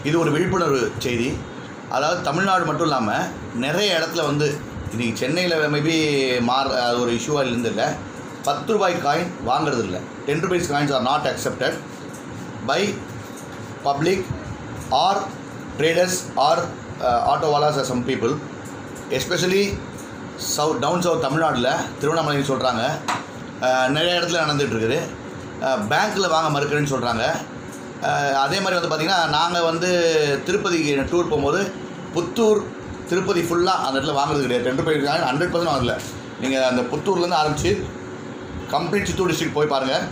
இது ஒரு விழிப்புணர்வு செய்தி அதாவது தமிழ்நாடு மட்டும் இல்லாமல் நிறைய இடத்துல வந்து இன்றைக்கி சென்னையில் மேபி மாற அது ஒரு இஷ்யூவாக இருந்தில்ல பத்து ரூபாய் காயின் வாங்குறது இல்லை ten rupees coins are not accepted by public or traders or ஆட்டோவாலாஸ் some people especially south town south தமிழ்நாட்டில் திருவண்ணாமலைன்னு சொல்கிறாங்க நிறைய இடத்துல நடந்துகிட்டு இருக்குது பேங்க்கில் வாங்க மறுக்கிறேன்னு சொல்கிறாங்க அதே மாதிரி வந்து பார்த்திங்கன்னா நாங்கள் வந்து திருப்பதிக்கு டூர் போகும்போது புத்தூர் திருப்பதி ஃபுல்லாக அந்த இடத்துல வாங்குறது கிடையாது டென் ருபீஸ் ஹண்ட்ரட் பர்சன்ட் வாங்கல நீங்கள் அந்த புத்தூர்லேருந்து ஆரம்பித்து கம்ப்ளீட் சித்தூர் டிஸ்ட்ரிக்ட் போய் பாருங்கள்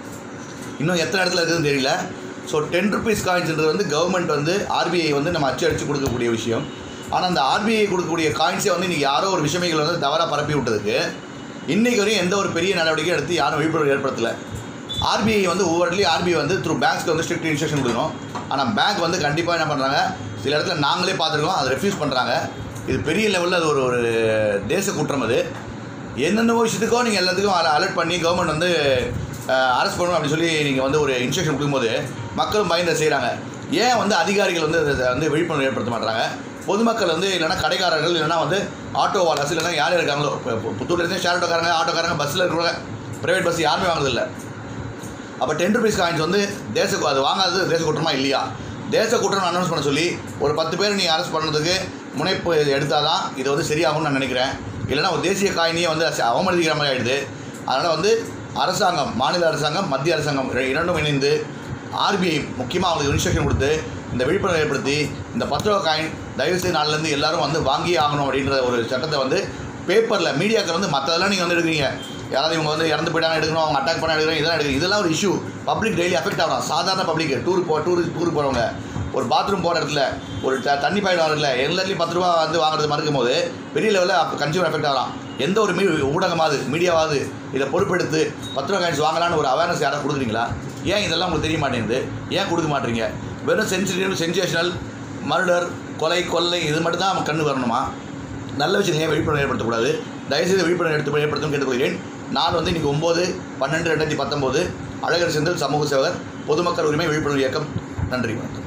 இன்னும் எத்தனை இடத்துல இருக்குதுன்னு தெரியல ஸோ டென் ருபீஸ் காயின்ஸ்ன்றது வந்து கவர்மெண்ட் வந்து ஆர்பிஐ வந்து நம்ம அச்சு அடித்து கொடுக்கக்கூடிய விஷயம் ஆனால் அந்த ஆர்பிஐ கொடுக்கக்கூடிய காயின்ஸே வந்து இன்றைக்கி யாரோ ஒரு விஷயங்கள் வந்து தவறாக பரப்பி விட்டதுக்கு இன்றைக்கு வரையும் எந்த ஒரு பெரிய நடவடிக்கை எடுத்து யாரும் விழிப்புணர்வு ஏற்படுத்தலை ஆர்பிஐ வந்து ஒவ்வொரு இடத்துலையும் ஆர்பிஐ வந்து த்ரூ பேங்க்ஸ்க்கு வந்து ஸ்ட்ரிக்ட் இன்ஸ்ட்ரக்ஷன் கொடுக்கணும் ஆனால் பேங்க் வந்து கண்டிப்பாக என்ன பண்ணுறாங்க சில இடத்துல நாங்களே பார்த்துருக்கோம் அதை ரெஃப்யூஸ் பண்ணுறாங்க இது பெரிய லெவலில் அது ஒரு ஒரு தேச குற்றம் அது என்னென்ன விஷயத்துக்கோ நீங்கள் எல்லாத்துக்கும் அலர்ட் பண்ணி கவர்மெண்ட் வந்து அரெஸ்ட் பண்ணணும் அப்படின்னு சொல்லி நீங்கள் வந்து ஒரு இன்ஸ்ட்ரக்ஷன் கொடுக்கும்போது மக்களும் பயந்து செய்கிறாங்க ஏன் வந்து அதிகாரிகள் வந்து இதை வந்து விழிப்புணர்வு ஏற்படுத்த மாட்டாங்க பொதுமக்கள் வந்து இல்லைனா கடைக்காரர்கள் இல்லைனா வந்து ஆட்டோ வாலாஸ் இல்லைனா யார் இருக்காங்களோ இப்போ புத்தூர்லேருந்து ஷேர் ஆட்டோக்காரங்க ஆட்டோக்காரங்க பஸ்ஸில் இருக்கிறவங்க ப்ரைவேட் பஸ் யாருமே வாங்குறதில்ல அப்போ டென் ருபீஸ் காயின்ஸ் வந்து தேச அது வாங்காதது தேச குற்றமா இல்லையா தேச குற்றம் அனௌன்ஸ் பண்ண சொல்லி ஒரு பத்து பேர் நீங்கள் அரெஸ்ட் பண்ணுறதுக்கு முனைப்பு எடுத்தால் தான் இது வந்து சரியாகும்னு நான் நினைக்கிறேன் இல்லைனா ஒரு தேசிய காயினியே வந்து அச- அவமதிக்கிற மாதிரி ஆகிடுது அதனால் வந்து அரசாங்கம் மாநில அரசாங்கம் மத்திய அரசாங்கம் ரெ- இரண்டும் இணைந்து ஆர்பிஐ முக்கியமாக அவங்களுக்கு இன்ஸ்ட்ரக்ஷன் கொடுத்து இந்த விழிப்புணர்வு ஏற்படுத்தி இந்த பத்து ரூபா காயின் தயவுசெய்து நாளிலேருந்து எல்லாரும் வந்து வாங்கியே ஆகணும் அப்படின்ற ஒரு சட்டத்தை வந்து பேப்பரில் மீடியாக்கள் வந்து மற்றதெல்லாம் நீங்கள் வந்து எடுக்கிறீங்க யாராவது இவங்க வந்து இறந்து போயிட்டாங்க எடுக்கணும் அவங்க அட்டாக் பண்ண எடுக்கணும் இதெல்லாம் எடுக்கணும் இதெல்லாம் ஒரு இஷ்யூ பப்ளிக் டெய்லி அஃபெக்ட் ஆகலாம் சாதாரண பப்ளிக் டூர் போ டூர் டூருக்கு போகிறவங்க ஒரு பாத்ரூம் போகிற இடத்துல ஒரு த தண்ணி பாயிண்ட் இடத்துல எல்லாத்துலேயும் பத்து ரூபா வந்து வாங்குறது மறுக்கும் போது பெரிய லெவலில் கன்சியூமர் எஃபெக்ட் ஆகலாம் எந்த ஒரு மீ ஊடகமாவது மீடியாவாவது இதை பொறுப்பெடுத்து பத்து ரூபா காயின்ஸ் வாங்கலான்னு ஒரு அவேர்னஸ் யாராவது கொடுக்குறீங்களா ஏன் இதெல்லாம் உங்களுக்கு தெரிய மாட்டேங்குது ஏன் கொடுக்க மாட்டீங்க வெறும் சென்சிட்டிவ் சென்சேஷனல் மர்டர் கொலை கொள்ளை இது மட்டும் தான் நம்ம கண்ணு வரணுமா நல்ல விஷயம் ஏன் விழிப்புணர்வு ஏற்படுத்தக்கூடாது தயவுசெய்து விழிப்புணர்வு எடுத்து ஏற்படுத்தும் கேட்டுக்கொள்கிறேன் நான் வந்து இன்றைக்கி ஒம்பது பன்னெண்டு ரெண்டாயிரத்தி பத்தொம்போது அழகர் செந்தில் சமூக சேவகர் பொதுமக்கள் உரிமை விழிப்புணர்வு இயக்கம் நன்றி வணக்கம்